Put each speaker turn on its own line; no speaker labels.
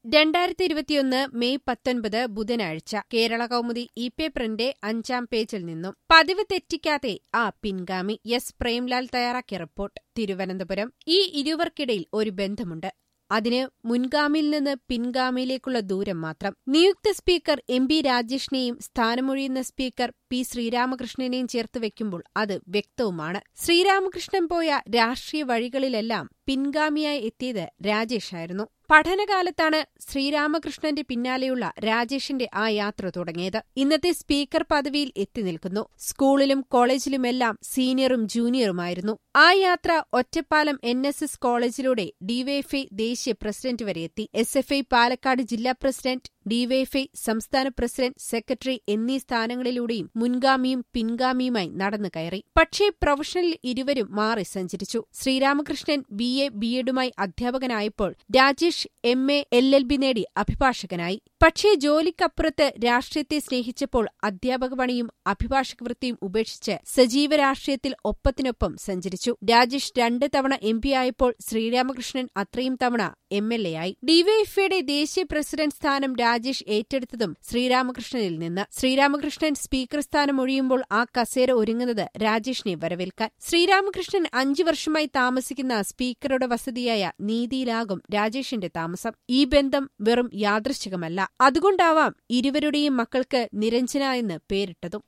രണ്ടായിരത്തി ഇരുപത്തിയൊന്ന് മെയ് പത്തൊൻപത് ബുധനാഴ്ച കേരള കൗമുദി ഇ പേപ്പറിന്റെ അഞ്ചാം പേജിൽ നിന്നും പതിവ് തെറ്റിക്കാതെ ആ പിൻഗാമി എസ് പ്രേംലാൽ തയ്യാറാക്കിയ റിപ്പോർട്ട് തിരുവനന്തപുരം ഈ ഇരുവർക്കിടയിൽ ഒരു ബന്ധമുണ്ട് അതിന് മുൻഗാമിയിൽ നിന്ന് പിൻഗാമിയിലേക്കുള്ള ദൂരം മാത്രം നിയുക്ത സ്പീക്കർ എം പി രാജേഷിനെയും സ്ഥാനമൊഴിയുന്ന സ്പീക്കർ പി ശ്രീരാമകൃഷ്ണനെയും ചേർത്ത് വെക്കുമ്പോൾ അത് വ്യക്തവുമാണ് ശ്രീരാമകൃഷ്ണൻ പോയ രാഷ്ട്രീയ വഴികളിലെല്ലാം പിൻഗാമിയായി എത്തിയത് രാജേഷായിരുന്നു പഠനകാലത്താണ് ശ്രീരാമകൃഷ്ണന്റെ പിന്നാലെയുള്ള രാജേഷിന്റെ ആ യാത്ര തുടങ്ങിയത് ഇന്നത്തെ സ്പീക്കർ പദവിയിൽ എത്തി നിൽക്കുന്നു സ്കൂളിലും കോളേജിലുമെല്ലാം സീനിയറും ജൂനിയറുമായിരുന്നു ആ യാത്ര ഒറ്റപ്പാലം എൻ എസ് എസ് കോളേജിലൂടെ ഡിവൈഎഫ്ഐ ദേശീയ പ്രസിഡന്റ് വരെ എത്തി എസ് എഫ് ഐ പാലക്കാട് ജില്ലാ പ്രസിഡന്റ് ഡിവൈഎഫ്ഐ സംസ്ഥാന പ്രസിഡന്റ് സെക്രട്ടറി എന്നീ സ്ഥാനങ്ങളിലൂടെയും മുൻഗാമിയും പിൻഗാമിയുമായി നടന്നു കയറി പക്ഷേ പ്രൊഫഷണൽ ഇരുവരും മാറി സഞ്ചരിച്ചു ശ്രീരാമകൃഷ്ണൻ ബി എ ബി എഡുമായി അധ്യാപകനായപ്പോൾ Rajesh M A L L B നേടി അഭിഭാഷകനായി പക്ഷേ ജോലിക്കപ്പുറത്ത് രാഷ്ട്രീയത്തെ സ്നേഹിച്ചപ്പോൾ അധ്യാപക പണിയും അഭിഭാഷക വൃത്തിയും ഉപേക്ഷിച്ച് സജീവ രാഷ്ട്രീയത്തിൽ ഒപ്പത്തിനൊപ്പം സഞ്ചരിച്ചു രാജേഷ് രണ്ട് തവണ എം പി ആയപ്പോൾ ശ്രീരാമകൃഷ്ണൻ അത്രയും തവണ എം എൽ എ ആയി ഡിവൈഎഫ്ഐയുടെ ദേശീയ പ്രസിഡന്റ് സ്ഥാനം രാജേഷ് ഏറ്റെടുത്തതും ശ്രീരാമകൃഷ്ണനിൽ നിന്ന് ശ്രീരാമകൃഷ്ണൻ സ്പീക്കർ സ്ഥാനം ഒഴിയുമ്പോൾ ആ കസേര ഒരുങ്ങുന്നത് രാജേഷിനെ വരവേൽക്കാൻ ശ്രീരാമകൃഷ്ണൻ അഞ്ചു വർഷമായി താമസിക്കുന്ന സ്പീക്കറുടെ വസതിയായ നീതിയിലാകും രാജേഷിന്റെ താമസം ഈ ബന്ധം വെറും യാദൃശ്ചികമല്ല അതുകൊണ്ടാവാം ഇരുവരുടെയും മക്കൾക്ക് നിരഞ്ജന എന്ന് പേരിട്ടതും